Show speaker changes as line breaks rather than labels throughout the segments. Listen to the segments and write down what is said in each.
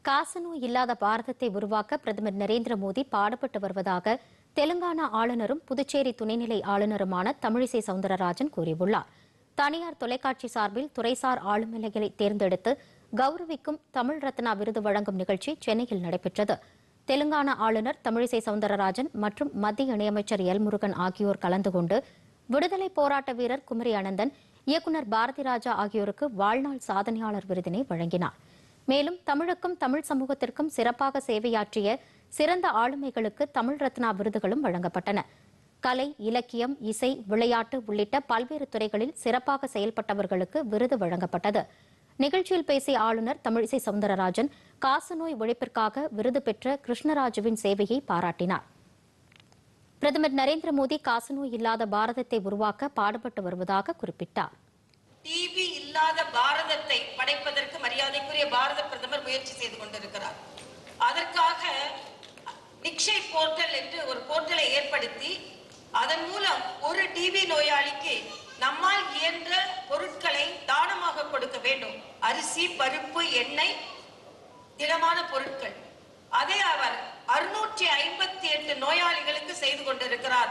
காசநோய் இல்லாத பாரதத்தை உருவாக்க பிரதமர் நரேந்திர மோடி பாடுபட்டு வருவதாக தெலுங்கானா ஆளுநரும் புதுச்சேரி துணைநிலை ஆளுநருமான தமிழிசை சவுந்தரராஜன் கூறியுள்ளார் தனியார் தொலைக்காட்சி சார்பில் துறைசார் ஆளுமைகளை தேர்ந்தெடுத்து கௌரவிக்கும் தமிழ் ரத்னா விருது வழங்கும் நிகழ்ச்சி சென்னையில் நடைபெற்றது தெலுங்கானா ஆளுநர் தமிழிசை சவுந்தரராஜன் மற்றும் மத்திய இணையமைச்சர் எல் முருகன் ஆகியோர் கலந்து கொண்டு விடுதலை போராட்ட வீரர் குமரி அனந்தன் இயக்குநர் பாரதி ராஜா ஆகியோருக்கு வாழ்நாள் சாதனையாளர் விருதினை வழங்கினார் மேலும் தமிழுக்கும் தமிழ் சமூகத்திற்கும் சிறப்பாக சேவையாற்றிய சிறந்த ஆளுமைகளுக்கு தமிழ் ரத்னா விருதுகளும் வழங்கப்பட்டன கலை இலக்கியம் இசை விளையாட்டு உள்ளிட்ட பல்வேறு துறைகளில் சிறப்பாக செயல்பட்டவர்களுக்கு விருது வழங்கப்பட்டது நிகழ்ச்சியில் பேசிய ஆளுநர் தமிழிசை சவுந்தரராஜன் காசநோய் ஒழிப்பிற்காக விருது பெற்ற கிருஷ்ணராஜுவின் சேவையை பாராட்டினார் பிரதமர் நரேந்திர மோடி காசநோய் இல்லாத பாரதத்தை உருவாக்க பாடுபட்டு வருவதாக குறிப்பிட்டார்
டிபி இல்லாத பாரதத்தை படைப்பதற்கு மரியாதைக்குரிய பாரத பிரதமர் முயற்சி செய்து கொண்டிருக்கிறார் அதற்காக நிக்ஷய் போர்ட்டல் என்று ஒரு போர்ட்டலை ஏற்படுத்தி அதன் மூலம் ஒரு டிபி நோயாளிக்கு நம்மால் இயன்ற பொருட்களை தானமாக கொடுக்க வேண்டும் அரிசி பருப்பு எண்ணெய் திடமான பொருட்கள் அதை அவர் அறுநூற்றி ஐம்பத்தி எட்டு நோயாளிகளுக்கு செய்து கொண்டிருக்கிறார்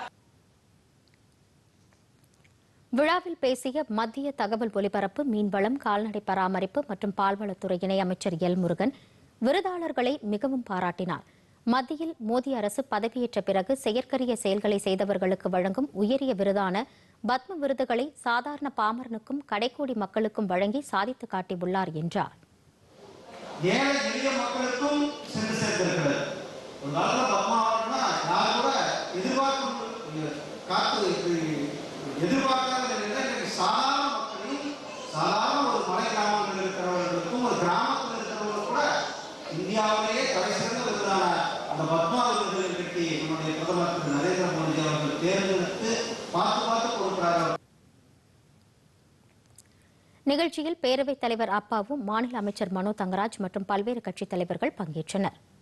விழாவில் பேசிய மத்திய தகவல் ஒலிபரப்பு மீன்வளம் கால்நடை பராமரிப்பு மற்றும் பால்வளத்துறை இணையமைச்சர் எல் முருகன் விருதாளர்களை மிகவும் பாராட்டினார் மத்தியில் மோடி அரசு பதவியேற்ற பிறகு செயற்கரிய செயல்களை செய்தவர்களுக்கு வழங்கும் உயரிய விருதான பத்ம விருதுகளை சாதாரண பாமரனுக்கும் கடைக்கோடி மக்களுக்கும் வழங்கி சாதித்து காட்டியுள்ளார் என்றார்
ஏழை எளிய மக்களுக்கும் சென்று சேர்ந்திருக்கிறது ஒரு காலத்துல பத்மாவனா யார் கூட எதிர்பார்க்கும் காத்து எதிர்பார்க்காத நிலையில இன்னைக்கு சாதாரண மக்களையும் சாதாரண ஒரு மலை கிராமங்கள் இருக்கிறவர்களுக்கும் ஒரு கிராமத்தில் இருக்கிறவங்களும் கூட இந்தியாவிலேயே தலை சிறந்த விருதான அந்த பத்மா விருது இன்றைக்கு நம்முடைய பிரதமர் திரு நரேந்திர மோடி அவர்கள் தேர்ந்தெடுத்து பார்த்து பார்த்து கொடுக்கிறார்கள்
நிகழ்ச்சியில் பேரவைத் தலைவர் அப்பாவு மாநில அமைச்சர் மனோ தங்கராஜ் மற்றும் பல்வேறு கட்சித் தலைவர்கள் பங்கேற்றனர்